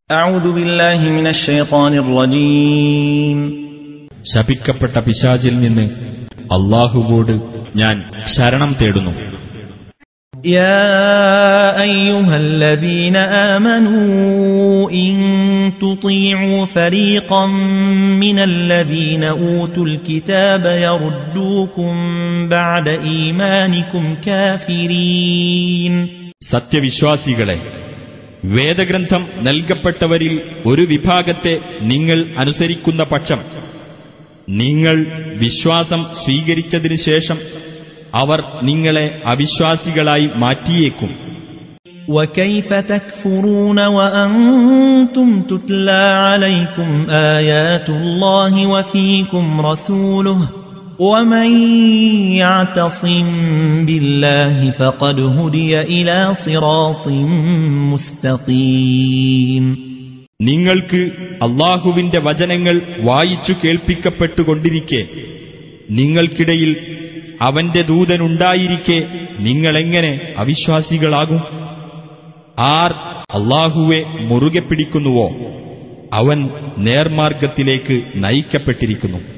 أعوذ بالله من الشيطان الرجيم ശപിക്കപ്പെട്ട പിശാചിൽ നിന്ന് അള്ളാഹുവോട് ഞാൻ ശരണം തേടുന്നു يا أيها الذين آمنوا إن تطيعوا فريقا من الذين أوتوا الكتاب يردوكم بعد إيمانكم كافرين സത്യവിശ്വാസികളെ വേദഗ്രന്ഥം നൽകപ്പെട്ടവരിൽ ഒരു വിഭാഗത്തെ നിങ്ങൾ അനുസരിക്കുന്ന പക്ഷം നിങ്ങൾ വിശ്വാസം സ്വീകരിച്ചതിനു ശേഷം അവർ നിങ്ങളെ അവിശ്വാസികളായി മാറ്റിയേക്കും وكيف تكفرون وأنتم تتلى عليكم آيات الله وفيكم رسوله ومن يعتصم بالله فقد هدي إلى صراط مستقيم നിങ്ങൾക്ക് അള്ളാഹുവിന്റെ വചനങ്ങൾ വായിച്ചു കേൾപ്പിക്കപ്പെട്ടുകൊണ്ടിരിക്കെ നിങ്ങൾക്കിടയിൽ അവന്റെ ദൂതനുണ്ടായിരിക്കെ നിങ്ങളെങ്ങനെ അവിശ്വാസികളാകും ആർ അള്ളാഹുവെ മുറുകെ പിടിക്കുന്നുവോ അവൻ നേർമാർഗത്തിലേക്ക് നയിക്കപ്പെട്ടിരിക്കുന്നു